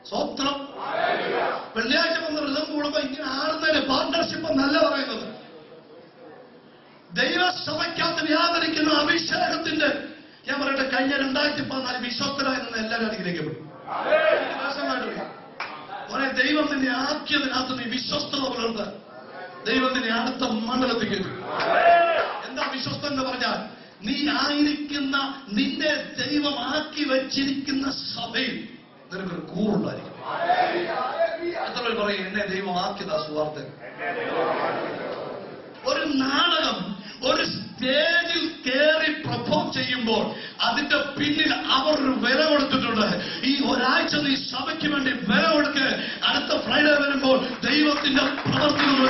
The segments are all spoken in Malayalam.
സ്വത്രം വെള്ളിയാഴ്ച വന്ന് ഋതം കൂടുമ്പോ ഇങ്ങനെ ആടുന്നതിന് പാർട്ണർഷിപ്പ് എന്നല്ല പറയുന്നത് ദൈവസഭയ്ക്കകത്ത് വ്യാപരിക്കുന്ന അഭിഷേകത്തിന്റെ ഞാൻ പറയട്ടെ കഴിഞ്ഞ രണ്ടായിരത്തി പതിനാല് വിശ്വസ്തരായി നിന്ന് എല്ലാവരും അനുഗ്രഹിക്കപ്പെടും വിശ്വാസമായിട്ട് ഒരേ ദൈവം നിന്നെ ആക്കിയതിനകത്ത് നീ വിശ്വസ്തത പുലർത്ത ദൈവം നിന്നെ അടുത്ത മണ്ഡലത്തിൽ കയറ്റും എന്താ വിശ്വസ്തം എന്ന് പറഞ്ഞാൽ നീ ആയിരിക്കുന്ന നിന്നെ ദൈവമാക്കി വെച്ചിരിക്കുന്ന സഭയിൽ നിനക്കൊരു കൂറുണ്ടായിരിക്കും എത്ര പേര് പറയും എന്നെ ദൈവമാക്കിയതാ സുവാർത്തൻ ഒരു നാടകം ഒരു സ്റ്റേജിൽ കയറി പെർഫോം ചെയ്യുമ്പോൾ അതിന്റെ പിന്നിൽ അവർ ഒരു വില കൊടുത്തിട്ടുണ്ട് ഈ ഒരാഴ്ച നീ സഭയ്ക്ക് വേണ്ടി വില കൊടുക്ക് അടുത്ത ഫ്രൈഡേ വരുമ്പോൾ ദൈവത്തിന്റെ പ്രവർത്തികൾ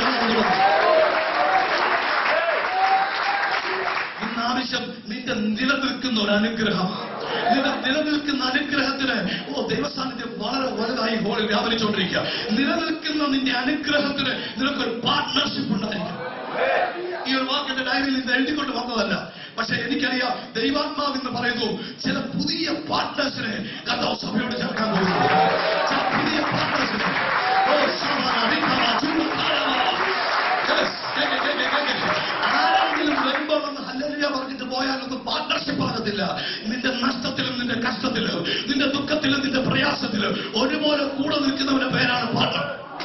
ഇന്ന് ആവശ്യം നിന്റെ നിലനിൽക്കുന്ന ഒരു അനുഗ്രഹം നിന്റെ നിലനിൽക്കുന്ന അനുഗ്രഹത്തിന് ഓ ദൈവസാന്നിധ്യം വളരെ വലുതായി ഹോളിൽ വ്യാപരിച്ചുകൊണ്ടിരിക്കുക നിലനിൽക്കുന്ന നിന്റെ അനുഗ്രഹത്തിന് നിനക്കൊരു പാർട്ട്ണർഷിപ്പ് ഉണ്ടായിരിക്കും ഈ ഒരു വാക്കിന്റെ ഡയറിയിൽ ഇത് എഴുതിക്കൊണ്ട് വന്നതല്ല പക്ഷെ എനിക്കറിയാം ദൈവാത്മാവ് എന്ന് പറയുന്നു ചില പുതിയ പാർട്ട്നേഴ്സിനെ കർത്താവ് സഭയോട് ചേർക്കാൻ പോകുന്നു ചില പുതിയ പാർട്ട്നേഴ്സിനെ ഓ ശബാന, റിക്കറ, ചുമക്കാര. Yes, കേക്ക്, കേക്ക്, കേക്ക്. ആരെങ്കിലും വരുമ്പോ വന്ന് ഹല്ലേലൂയ പറഞ്ഞിട്ട് പോയാലൊന്നും പാർട്ട്ണർഷിപ്പ് ആകത്തില്ല നിന്റെ നഷ്ടത്തിലും നിന്റെ കഷ്ടത്തിലും നിന്റെ ദുഃഖത്തിലും നിന്റെ പ്രയാസത്തിലും ഒരുപോലെ കൂടെ നിൽക്കുന്നവന്റെ പേരാണ് പാർട്ണർ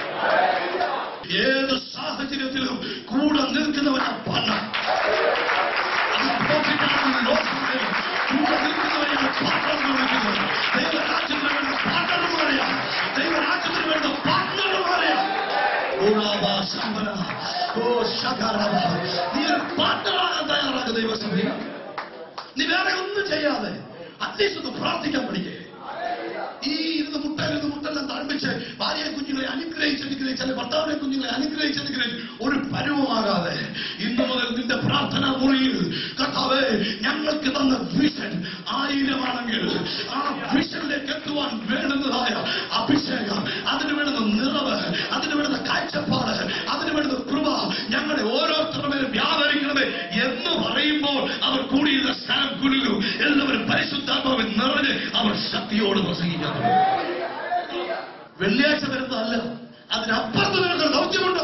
ഏത് സാഹചര്യത്തിലും കൂടെ നിൽക്കുന്നവനാണ് പാർട്ണർ അത് പ്രോഫിറ്റാണെന്ന് ലോകത്തിലും കൂടെ നിൽക്കുന്നവരെയാണ് പാർട്ണർ എന്ന് വിളിക്കുന്നത് ദൈവരാജ്യത്തിന് വേണ്ട പാർട്ണർമാരെയാ ദൈവരാജ്യത്തിന് വേണ്ട പാർട്ണർമാരെയാ ഓളാബ ശമ്പന ഓ ശകരബ നീ ഒരു പാർട്ണറാകാൻ തയ്യാറാക ദൈവസഭയിൽ നീ വേറെ ഒന്നും ചെയ്യാതെ അറ്റ്ലീസ്റ്റ് ഒന്ന് പ്രാർത്ഥിക്കാൻ പഠിക്കേ ഈ ഇരുന്ന് മുട്ട ഇരുന്ന് മുട്ടെല്ലാം തഴമ്പിച്ച് ഭാര്യയെ കുഞ്ഞുങ്ങളെ അനുഗ്രഹിച്ച് അനുഗ്രഹിച്ച് അല്ലെങ്കിൽ ഭർത്താവിനെ കുഞ്ഞുങ്ങളെ അനുഗ്രഹിച്ച് അനുഗ്രഹിച്ച് ഒരു പരുവമാകാതെ ഇന്നു മുതൽ നിന്റെ പ്രാർത്ഥനാ മുറിയിൽ കർത്താവേ ഞങ്ങൾക്ക് തന്ന വിഷൻ ആയിരമാണെങ്കിൽ ആ വിഷനിലേക്ക് എത്തുവാൻ വേണ്ടുന്നതായ അഭിഷേകം അതിന് വേണ്ടുന്ന നിറവ് അതിന് വേണ്ടുന്ന കാഴ്ചപ്പാട് അതിന് വേണ്ടുന്ന കൃപ ഞങ്ങളെ ഓരോരുത്തരുടെ മേലും വ്യാപരിക്കണമേ എന്ന് പറയുമ്പോൾ അവർ കൂടിയിരുന്ന സ്ഥലം കുലുങ്ങും എല്ലാവരും പരിശുദ്ധാത്മാവിൽ നിറഞ്ഞ് അവർ ശക്തിയോട് പ്രസംഗിക്കാൻ തുടങ്ങും. വെള്ളിയാഴ്ച വരുന്നതല്ല അതിനപ്പുറത്ത് നിനക്ക് ദൗത്യമുണ്ട്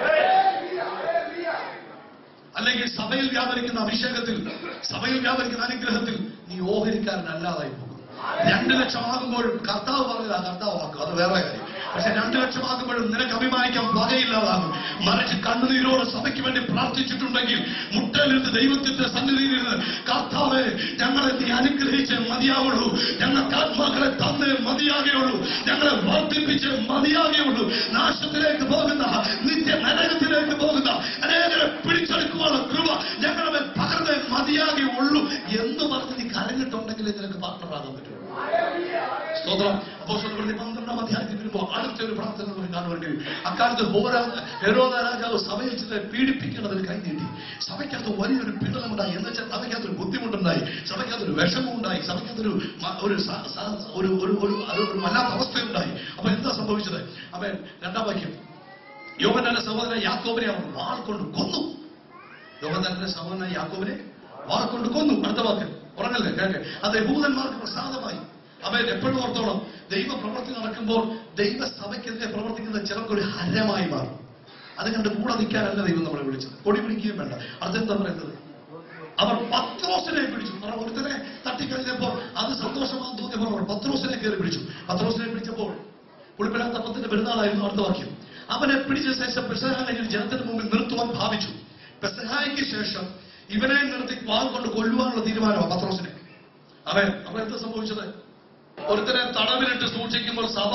അല്ലെങ്കിൽ സഭയിൽ വ്യാപരിക്കുന്ന അഭിഷേകത്തിൽ സഭയിൽ വ്യാപരിക്കുന്ന അനുഗ്രഹത്തിൽ നീ ഓഹരിക്കാരനല്ലാതായി പോകും രണ്ടു ലക്ഷമാകുമ്പോഴും കർത്താവ് പറഞ്ഞതാ കർത്താവ് വാക്കും അത് വേറെ കാര്യം പക്ഷെ രണ്ടു ലക്ഷമാകുമ്പോഴും നിനക്ക് അഭിമാനിക്കാൻ വകയില്ലാതാകും മറിച്ച് കണ്ണുനീരോടെ സഭയ്ക്ക് വേണ്ടി പ്രാർത്ഥിച്ചിട്ടുണ്ടെങ്കിൽ മുട്ടലിരുന്ന് ദൈവത്തിന്റെ സന്നിധിയിൽ നിന്ന് കർത്താവെ ഞങ്ങളെ നീ അനുഗ്രഹിച്ച് മതിയാവുള്ളൂ ഞങ്ങൾക്ക് ആത്മാക്കളെ തന്നേ മതിയാകുള്ളൂ ഞങ്ങളെ വർദ്ധിപ്പിച്ച് മതിയാകുള്ളൂ നാശത്തിലേക്ക് പോകുന്ന നിത്യ നരകത്തിലേക്ക് പോകുന്ന അനേകരെ പിടിച്ചെടുക്കുവാനുള്ള കൃപ ഞങ്ങളുടെ മേൽ പകർന്നേ മതിയാകുള്ളൂ എന്ന് പറഞ്ഞ് നീ കരഞ്ഞിട്ടുണ്ടെങ്കിൽ നിനക്ക് പാർട്ണറാകാൻ പറ്റുള്ളൂ സ്തോത്രം അപ്പോസ്തലപ്രവൃത്തി പന്ത്രണ്ടാം അധ്യായത്തിൽ വരുമ്പോൾ അടുത്ത ഒരു പ്രാർത്ഥന നമുക്ക് കാണുവാൻ കഴിയും അക്കാലത്ത് ഹോരാ ഹെരോദ രാജാവ് സഭയിൽ ചിലരെ പീഡിപ്പിക്കേണ്ടതിന് കൈനീട്ടി സഭയ്ക്കകത്ത് വലിയൊരു പിടലമുണ്ടായി എന്ന് വെച്ചാൽ സഭയ്ക്കകത്തൊരു ബുദ്ധിമുട്ടുണ്ടായി സഭയ്ക്കകത്തൊരു വിഷമമുണ്ടായി സഭയ്ക്കകത്തൊരു മ- ഒരു സ- സ- ഒരു ഒരു ഒരു ഒരു ഒരു വല്ലാത്ത അവസ്ഥയുണ്ടായി അപ്പൊ എന്താ സംഭവിച്ചത് അവൻ രണ്ടാം വാക്യം യോഹന്നാന്റെ സഹോദരൻ യാക്കോബിനെ അവർ വാൾ കൊണ്ട് കൊന്നു യോഹന്നാന്റെ സഹോദരൻ യാക്കോബിനെ വാൾ കൊണ്ട് കൊന്നു അടുത്ത വാക്ക് ഉറങ്ങല്ലേ കേൾക്ക് അത് യഹൂദന്മാർക്ക് പ്രസാദമായി അവൻ എപ്പോഴും ഓർത്തോളം ദൈവ പ്രവൃത്തി നടക്കുമ്പോൾ ദൈവസഭയ്ക്കെതിരെ പ്രവർത്തിക്കുന്ന ചിലർക്ക് ഒരു ഹരമായി മാറും അത് കണ്ട് കൂടെ നിൽക്കാനല്ല ദൈവം നമ്മളെ വിളിച്ചത് കൊടി പിടിക്കുകയും വേണ്ട അതെന്താ പറയുന്നത് അവർ പത്രോസിനെ പിടിച്ചു കാരണം ഒരുത്തനെ തട്ടിക്കഴിഞ്ഞപ്പോൾ അത് സന്തോഷമാണെന്ന് തോന്നിയപ്പോൾ അവർ പത്രോസിനെ കയറി പിടിച്ചു പത്രോസിനെ പിടിച്ചപ്പോൾ പുളിപ്പിലാത്തപ്പത്തിന്റെ പെരുന്നാളായിരുന്നു അടുത്ത വാക്യം അവനെ പിടിച്ച ശേഷം പെസഹായിൽ ജനത്തിന് മുമ്പിൽ നിർത്തുവാൻ ഭാവിച്ചു പെസഹായ്ക്ക് ശേഷം ഇവനെ നിർത്തി വാൾ കൊണ്ട് കൊല്ലുവാനുള്ള തീരുമാനമാണ് പത്രോസിനെ അവൻ അവൻ എന്താ സംഭവിച്ചത് ഒരുത്തനെ തടവിലിട്ട് സൂക്ഷിക്കുമ്പോൾ സഭ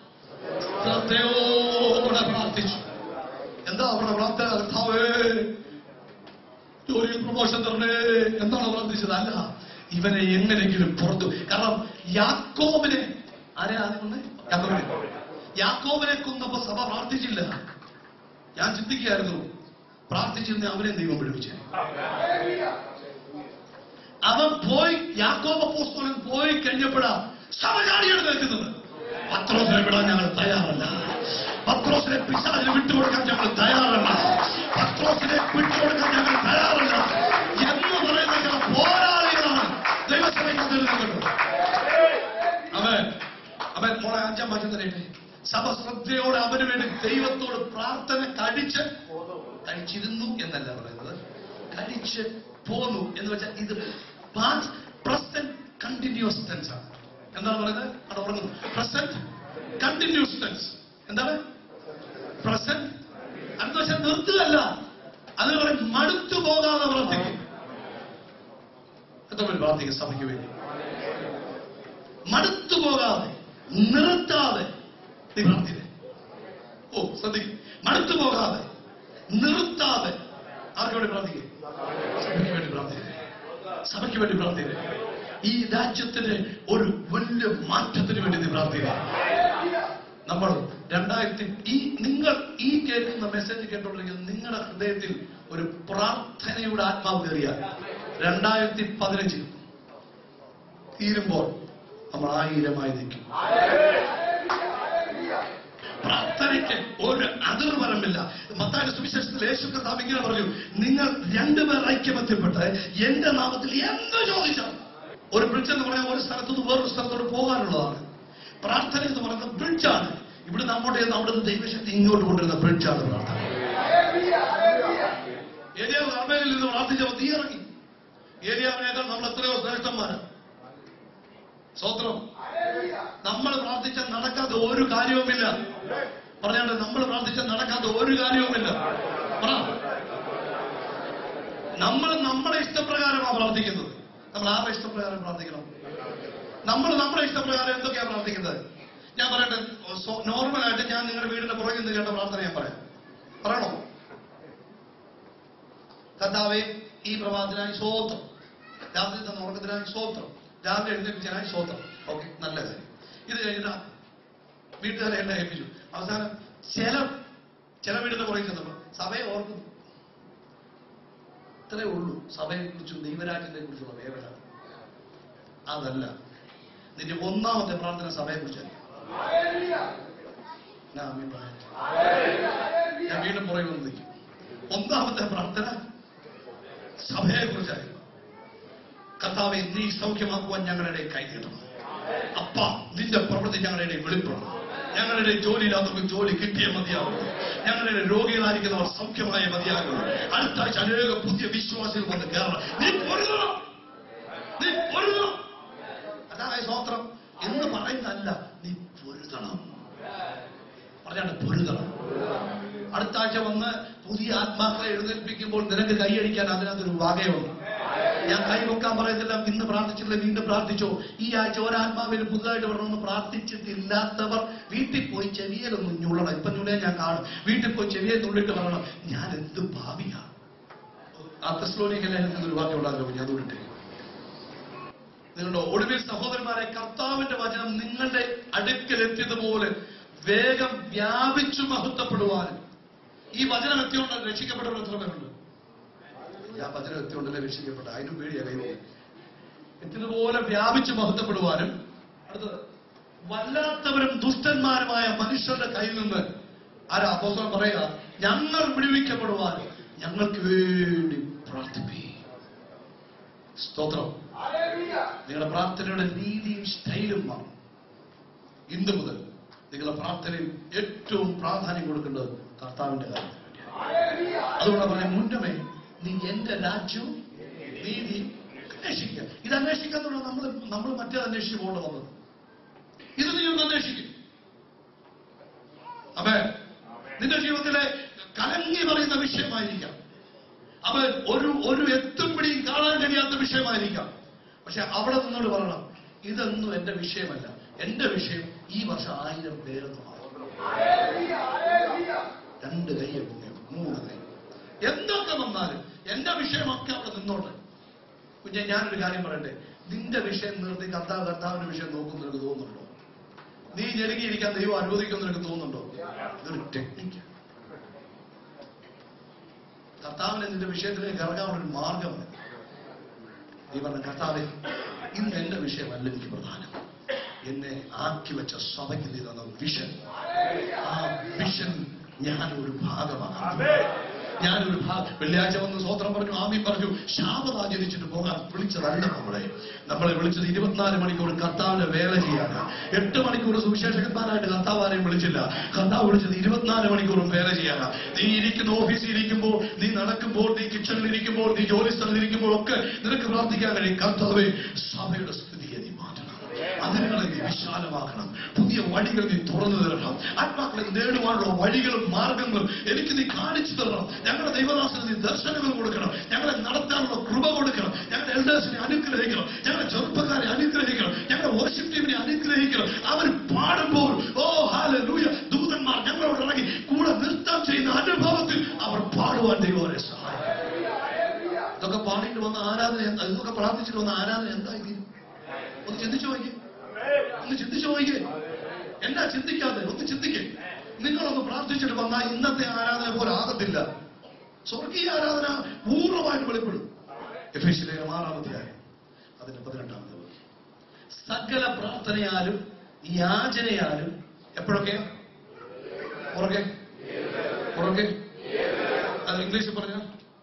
ശ്രദ്ധയോടെ പ്രാർത്ഥിച്ചു എന്താ അവരുടെ പ്രാർത്ഥന കർത്താവേ ജോലിയിൽ പ്രമോഷൻ തരണേ എന്താണ് പ്രാർത്ഥിച്ചത് അല്ല ഇവനെ എങ്ങനെയെങ്കിലും പുറത്തു കാരണം യാക്കോബിനെ ആരെ ആദ്യം കൊന്നേ? യാക്കോബിനെ യാക്കോബിനെ കൊന്നപ്പോ സഭ പ്രാർത്ഥിച്ചില്ല ഞാൻ ചിന്തിക്കുകയായിരുന്നു പ്രാർത്ഥിച്ചിരുന്ന അവനെ ദൈവം പിടിപ്പിച്ചു അവൻ പോയി യാക്കോബ പോസ്തോലൻ പോയി കഴിഞ്ഞപ്പോഴാ സഭ ചാടിയാണ് നിൽക്കുന്നത് പത്രോസിനെ വിടാൻ ഞങ്ങൾ തയ്യാറല്ല പത്രോസിനെ പിശാചിന് വിട്ടുകൊടുക്കാൻ ഞങ്ങൾ തയ്യാറല്ല പത്രോസിനെ വിട്ടുകൊടുക്കാൻ ഞങ്ങൾ തയ്യാറല്ല എന്ന് പറയുന്ന ചില പോരാളികളാണ് ദൈവസഭയ്ക്ക് നിൽക്കുന്നത് അവൻ അവൻ മോളെ അഞ്ചാം ഭാഷ തരട്ടെ സഭ ശ്രദ്ധയോടെ അവന് വേണ്ടി ദൈവത്തോട് പ്രാർത്ഥന കഴിച്ച് കഴിച്ചിരുന്നു എന്നല്ല പറയുന്നത് കഴിച്ച് പോന്നു എന്ന് വെച്ചാൽ ഇത് പ്രസന്റ് കണ്ടിന്യൂസ് ടെൻസ് ആണ് എന്താണ് പറയുന്നത് അവിടെ ഉറങ്ങുന്നു പ്രസന്റ് കണ്ടിന്യൂസ് ടെൻസ് എന്താണ് പ്രസന്റ് അടുത്ത വശം നിർത്തുകയല്ല അത് പറയും മടുത്തു പോകാതെ പ്രവർത്തിക്കും എത്ര പേര് പ്രാർത്ഥിക്കും സഭയ്ക്ക് വേണ്ടി മടുത്തു പോകാതെ നിർത്താതെ നീ പ്രാർത്ഥിക്കേ ഓ ശ്രദ്ധിക്കും മടുത്തു പോകാതെ നിർത്താതെ ആർക്ക് വേണ്ടി പ്രാർത്ഥിക്കേ സഭയ്ക്ക് വേണ്ടി പ്രാർത്ഥിക്കേ സഭയ്ക്ക് വേണ്ടി പ്രാർത്ഥിക്കേ ഈ രാജ്യത്തിന് ഒരു വലിയ മാറ്റത്തിന് വേണ്ടി നീ പ്രാർത്ഥിക്കുക നമ്മൾ രണ്ടായിരത്തി ഈ നിങ്ങൾ ഈ കേൾക്കുന്ന മെസ്സേജ് കേട്ടോണ്ടെങ്കിൽ നിങ്ങളുടെ ഹൃദയത്തിൽ ഒരു പ്രാർത്ഥനയുടെ ആത്മാവ് കയറിയാൽ രണ്ടായിരത്തി പതിനഞ്ചിൽ തീരുമ്പോൾ നമ്മൾ ആയിരമായി നിൽക്കും പ്രാർത്ഥനയ്ക്ക് ഒരു അതിർവരമില്ല മത്തായ സുവിശേഷത്തിൽ യേശു കർത്താവ് ഇങ്ങനെ പറഞ്ഞു നിങ്ങൾ രണ്ടുപേർ ഐക്യമത്യപ്പെട്ട് എന്റെ നാമത്തിൽ എന്ത് ചോദിച്ചാൽ ഒരു ബ്രിഡ്ജ് എന്ന് പറഞ്ഞാൽ ഒരു സ്ഥലത്തുനിന്ന് വേറൊരു സ്ഥലത്തോട്ട് പോകാനുള്ളതാണ് പ്രാർത്ഥന എന്ന് പറയുന്നത് ബ്രിഡ്ജാണ് ഇവിടെ നമ്മുടെ അവിടുന്ന് ദൈവശക്തി ഇങ്ങോട്ട് കൊണ്ടുവരുന്ന ബ്രിഡ്ജാണ് പ്രാർത്ഥന ഏരിയ അർമേനിൽ നിന്ന് പ്രാർത്ഥിച്ചപ്പോൾ തീ ഇറങ്ങി ഏരിയാവിനേക്കാൾ നമ്മൾ എത്രയോ ശ്രേഷ്ഠന്മാരാണ് സ്വത്രം നമ്മൾ പ്രാർത്ഥിച്ച നടക്കാത്ത ഒരു കാര്യവുമില്ല പറഞ്ഞാണ്ട് നമ്മൾ പ്രാർത്ഥിച്ച നടക്കാത്ത ഒരു കാര്യവുമില്ല പറ നമ്മൾ നമ്മുടെ ഇഷ്ടപ്രകാരമാണ് പ്രാർത്ഥിക്കുന്നത് നമ്മൾ ആരുടെ ഇഷ്ടപ്രകാരം പ്രാർത്ഥിക്കണം നമ്മൾ നമ്മുടെ ഇഷ്ടപ്രകാരം എന്തൊക്കെയാണ് പ്രാർത്ഥിക്കുന്നത് ഞാൻ പറയട്ടെ നോർമലായിട്ട് ഞാൻ നിങ്ങളുടെ വീടിന്റെ പുറകിൽ നിന്ന് കേട്ട പ്രാർത്ഥന ഞാൻ പറയാം പറയണോ കർത്താവെ ഈ പ്രഭാതത്തിനായി സ്വോത്രം രാത്രി തന്ന ഉറക്കത്തിനായി സ്വോത്രം രാവിലെ എഴുന്നേൽപ്പിച്ചതിനായി സ്വോത്രം ഓക്കെ നല്ല കാര്യം ഇത് കഴിഞ്ഞ വീട്ടുകാരെ എന്നെ ഏൽപ്പിച്ചു അവസാനം ചില ചില വീടിന്റെ പുറകിൽ ചെന്നപ്പോൾ സഭയെ ഓർക്കുന്നു ഇത്രേ ഉള്ളൂ സഭയെ കുറിച്ചും ദൈവരാജ്യത്തെ കുറിച്ചുള്ള വേവല അതല്ല നിന്റെ ഒന്നാമത്തെ പ്രാർത്ഥന സഭയെ കുറിച്ചല്ല ഞാൻ ആമേൻ പറയട്ടെ. ഞാൻ വീണ്ടും പുറകെ വന്ന് നിൽക്കും ഒന്നാമത്തെ പ്രാർത്ഥന സഭയെ കുറിച്ചായിരുന്നു കർത്താവെ നീ സൗഖ്യമാക്കുവാൻ ഞങ്ങളുടെ കൈ നീട്ടണം അപ്പ നിന്റെ പ്രവൃത്തി ഞങ്ങളുടെ വെളിപ്പെടണം ഞങ്ങളുടെ ജോലിയില്ലാത്തവർക്ക് ജോലി കിട്ടിയേ മതിയാകും ഞങ്ങളുടെ രോഗികളായിരിക്കുന്നവർ സൗഖ്യമായ മതിയാകും അടുത്ത ആഴ്ച അനേക പുതിയ വിശ്വാസികൾ വന്ന് കയറണം നീ പൊരുതണം നീ പൊരുതണം അതാണ് സ്വോത്രം എന്ന് പറയുന്നതല്ല നീ പൊരുതണം പറഞ്ഞാണ്ട് പൊരുതണം അടുത്ത ആഴ്ച വന്ന് പുതിയ ആത്മാക്കളെ എഴുന്നേൽപ്പിക്കുമ്പോൾ നിനക്ക് കൈയടിക്കാൻ അതിനകത്തൊരു വകയുണ്ട് ഞാൻ കൈവെക്കാൻ പറയുന്നില്ല ഇന്ന് പ്രാർത്ഥിച്ചില്ല വീണ്ടും പ്രാർത്ഥിച്ചോ ഈ ആഴ്ച ഒരാത്മാവിന് പുതുതായിട്ട് വരണമെന്ന് പ്രാർത്ഥിച്ചിട്ടില്ലാത്തവർ വീട്ടിൽ പോയി ചെവിയലൊന്ന് ഞുള്ളണം ഇപ്പൊ ഞുള്ളേ ഞാൻ കാണും വീട്ടിൽ പോയി ചെവിയെ നുള്ളിട്ട് പറയണം ഞാൻ എന്ത് ഭാവിയാ ആ തെസ്ലോനിക്കലെ ഒരു വാക്യം ഉണ്ടാകല്ലോ ഞാൻ അതുകൊണ്ടിട്ടേ നിങ്ങളുടെ ഒടുവിൽ സഹോദരന്മാരെ കർത്താവിന്റെ വചനം നിങ്ങളുടെ അടുക്കൽ എത്തിയതുപോലെ വേഗം വ്യാപിച്ചു മഹത്വപ്പെടുവാനും ഈ വചനം എത്തിയോണ്ട് രക്ഷിക്കപ്പെട്ടവർ എത്ര പേരുണ്ട് ഞാൻ വചനം എത്തിയോണ്ടല്ലേ രക്ഷിക്കപ്പെട്ട അതിനും പേടിയാ കൈവ എത്തിയതുപോലെ വ്യാപിച്ചു മഹത്വപ്പെടുവാനും അടുത്തത് വല്ലാത്തവരും ദുഷ്ടന്മാരുമായ മനുഷ്യരുടെ കയ്യിൽ നിന്ന് ആരാ അപ്പോസ്തലൻ പറയുക ഞങ്ങൾ വിടുവിക്കപ്പെടുവാനും ഞങ്ങൾക്ക് വേണ്ടി പ്രാർത്ഥിപ്പി സ്തോത്രം നിങ്ങളുടെ പ്രാർത്ഥനയുടെ രീതിയും സ്റ്റൈലും മാറും ഇന്ന് മുതൽ നിങ്ങളുടെ പ്രാർത്ഥനയിൽ ഏറ്റവും പ്രാധാന്യം കൊടുക്കേണ്ടത് കർത്താവിന്റെ കാര്യത്തിന് വേണ്ടിയാണ് അതുകൊണ്ട് പറയാം മുന്നമേ നീ എന്റെ രാജ്യവും നീതി അന്വേഷിക്കുക ഇത് അന്വേഷിക്കാന്നുള്ള നമ്മൾ നമ്മൾ മറ്റേ അന്വേഷിച്ച് പോകേണ്ട വന്നത് ഇത് നീ ഒന്ന് അന്വേഷിക്കും അതെ നിന്റെ ജീവിതത്തിലെ കലങ്ങി പറയുന്ന വിഷയമായിരിക്കാം അവൻ ഒരു ഒരു എത്തും പിടിയും കാണാൻ കഴിയാത്ത വിഷയമായിരിക്കാം പക്ഷെ അവിടെ നിന്നോട് പറയണം ഇതൊന്നും എന്റെ വിഷയമല്ല എന്റെ വിഷയം ഈ വർഷം ആയിരം പേരെന്ന് മാറും രണ്ട് കൈയെ പൊങ്ങി മൂന്ന് കൈ എന്തൊക്കെ വന്നാലും എന്റെ വിഷയമൊക്കെ അവിടെ നിന്നോട്ടെ കുഞ്ഞെ ഞാനൊരു കാര്യം പറയട്ടെ നിന്റെ വിഷയം നിർത്തി കർത്താവ് കർത്താവിന്റെ വിഷയം നോക്കുന്ന നിനക്ക് തോന്നുന്നുണ്ടോ നീ ഞെരുങ്ങിയിരിക്കാൻ ദൈവം അനുവദിക്കുന്ന നിനക്ക് തോന്നുന്നുണ്ടോ ഇതൊരു ടെക്നിക്കാണ് കർത്താവിനെ നിന്റെ വിഷയത്തിലേക്ക് ഇറങ്ങാനുള്ള ഒരു മാർഗമാണ് നീ പറഞ്ഞ കർത്താവെ ഇന്ന് എന്റെ വിഷയമല്ല എനിക്ക് പ്രധാനം എന്നെ ആക്കി വെച്ച സഭയ്ക്ക് നീ തന്ന വിഷൻ ആ വിഷൻ ഞാൻ ഒരു ഭാഗമാകാം ഞാനൊരു ഭാ- വെള്ളിയാഴ്ച വന്ന് സ്വോത്രം പറഞ്ഞു ആമി പറഞ്ഞു ശാപം ആചരിച്ചിട്ട് പോകാൻ വിളിച്ചതല്ല നമ്മളെ നമ്മളെ വിളിച്ചത് ഇരുപത്തിനാല് മണിക്കൂർ കർത്താവിന്റെ വേല ചെയ്യാനാണ് എട്ട് മണിക്കൂർ സുവിശേഷകന്മാരായിട്ട് കർത്താവ് ആരെയും വിളിച്ചില്ല കർത്താവ് വിളിച്ചത് ഇരുപത്തിനാല് മണിക്കൂറും വേല ചെയ്യാനാ നീ ഇരിക്കുന്ന ഓഫീസിൽ ഇരിക്കുമ്പോൾ നീ നടക്കുമ്പോൾ നീ കിച്ചണിൽ ഇരിക്കുമ്പോൾ നീ ജോലി സ്ഥലത്ത് ഇരിക്കുമ്പോൾ ഒക്കെ നിനക്ക് പ്രാർത്ഥിക്കാൻ കഴിയും കർത്താവേ സഭയുടെ സ്ഥിതിയെ നീ മാറ്റണം അതിനുകളെ നീ വിശാലമാക്കണം പുതിയ വഴികൾ നീ തുറന്നു തരണം ആത്മാക്കളെ നേടുവാനുള്ള വഴികളും മാർഗങ്ങളും എനിക്ക് നീ കാണിച്ചു തരണം ഞങ്ങളുടെ ദൈവദാസന് നീ ദർശനങ്ങൾ കൊടുക്കണം ഞങ്ങളെ നടത്താനുള്ള കൃപ കൊടുക്കണം ഞങ്ങളുടെ എൽഡേഴ്സിനെ അനുഗ്രഹിക്കണം ഞങ്ങളുടെ ചെറുപ്പക്കാരെ അനുഗ്രഹിക്കണം ഞങ്ങളുടെ വർഷിപ്പ് ടീമിനെ അനുഗ്രഹിക്കണം അവർ പാടുമ്പോൾ ഓ ഹാല ലൂയ ദൂതന്മാർ ഞങ്ങളോട് ഇറങ്ങി കൂടെ നൃത്തം ചെയ്യുന്ന അനുഭവത്തിൽ അവർ പാടുവാൻ ദൈവം അവരെ സഹായിക്കും ഇതൊക്കെ പാടിയിട്ട് വന്ന ആരാധന എന്താ ഇതൊക്കെ പ്രാർത്ഥിച്ചിട്ട് വന്ന ആരാധന എന്തായി ഒന്ന് ചിന്തിച്ചു നോക്കിയേ ഒന്ന് ചിന്തിച്ചു നോക്കിയേ എന്നാ ചിന്തിക്കാതെ ഒന്ന് ചിന്തിക്കേ നിങ്ങളൊന്ന് പ്രാർത്ഥിച്ചിട്ട് വന്നാൽ ഇന്നത്തെ ആരാധന പോലെ ആകത്തില്ല സ്വർഗീയ ആരാധന പൂർണ്ണമായിട്ട് വെളിപ്പെടും എഫേഷ്യയിലെ ആറാമധ്യായം അതിന്റെ പതിനെട്ടാമത്തെ വാക്യം. സകല പ്രാർത്ഥനയാലും യാചനയാലും എപ്പോഴൊക്കെ പുറകെ പുറകെ അത് ഇംഗ്ലീഷിൽ പറഞ്ഞ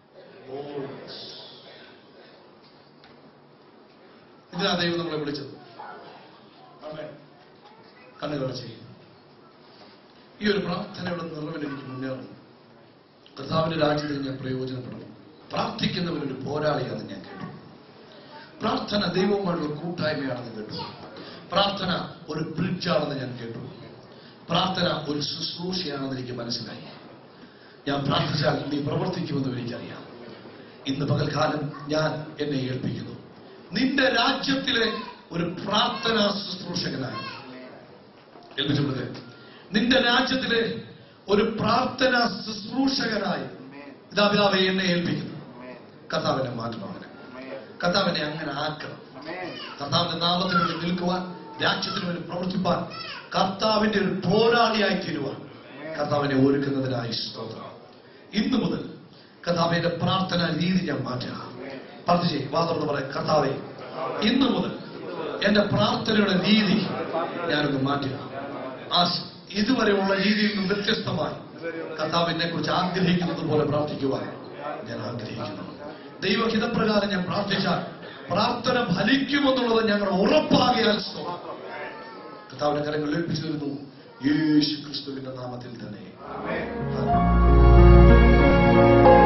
ഇതിനാ ദൈവം നമ്മളെ വിളിച്ചത് ആമേൻ. കണ്ണുകൾ ചെയ്യും ഈ ഒരു പ്രാർത്ഥനയുടെ നിറവിൽ എനിക്ക് മുന്നേറണം കർത്താവിന്റെ രാജ്യത്തിൽ ഞാൻ പ്രയോജനപ്പെടണം പ്രാർത്ഥിക്കുന്നവരൊരു പോരാളിയാണെന്ന് ഞാൻ കേട്ടു പ്രാർത്ഥന ദൈവവുമായുള്ള കൂട്ടായ്മയാണെന്ന് കേട്ടു പ്രാർത്ഥന ഒരു ബ്രിഡ്ജാണെന്ന് ഞാൻ കേട്ടു പ്രാർത്ഥന ഒരു ശുശ്രൂഷയാണെന്ന് എനിക്ക് മനസ്സിലായി ഞാൻ പ്രാർത്ഥിച്ചാൽ നീ പ്രവർത്തിക്കുമെന്നും എനിക്കറിയാം ഇന്ന് പകൽക്കാലം ഞാൻ എന്നെ ഏൽപ്പിക്കുന്നു നിന്റെ രാജ്യത്തിലെ ഒരു പ്രാർത്ഥനാ ശുശ്രൂഷകനായി ഏൽപ്പിച്ചുകൊടുത്തേ നിന്റെ രാജ്യത്തിലെ ഒരു പ്രാർത്ഥനാ ശുശ്രൂഷകനായി ഇതാ പിതാവെ എന്നെ ഏൽപ്പിക്കുന്നു കർത്താവിനെ മാറ്റണം അങ്ങനെ കർത്താവിനെ അങ്ങനെ ആക്കണം കർത്താവിന്റെ നാമത്തിന് വേണ്ടി നിൽക്കുവാൻ രാജ്യത്തിന് വേണ്ടി പ്രവർത്തിപ്പാൻ കർത്താവിന്റെ ഒരു പോരാളിയായി തീരുവാൻ കർത്താവിനെ ഒരുക്കുന്നതിനായി സ്തോത്രം ഇന്നു മുതൽ കർത്താവിന്റെ പ്രാർത്ഥന രീതി ഞാൻ മാറ്റുക പ്രാർത്ഥിച്ചേ വാദം പറയാം കർത്താവെ ഇന്നു മുതൽ എന്റെ പ്രാർത്ഥനയുടെ രീതി ഞാനൊന്ന് മാറ്റുക ആ സ് ഇതുവരെയുള്ള രീതിയിൽ നിന്ന് വ്യത്യസ്തമായി കർത്താവിനെ കുറിച്ച് ആഗ്രഹിക്കുന്നത് പോലെ പ്രാർത്ഥിക്കുവാൻ ഞാൻ ആഗ്രഹിക്കുന്നു ദൈവഹിതപ്രകാരം ഞാൻ പ്രാർത്ഥിച്ചാൽ പ്രാർത്ഥന ഫലിക്കുമെന്നുള്ളത് ഞങ്ങൾ ഉറപ്പാകിയാൽ സ്തോത്രം. കർത്താവിന്റെ കരങ്ങൾ ഏൽപ്പിച്ചു തരുന്നു യേശു ക്രിസ്തുവിന്റെ നാമത്തിൽ തന്നെ ആമേൻ.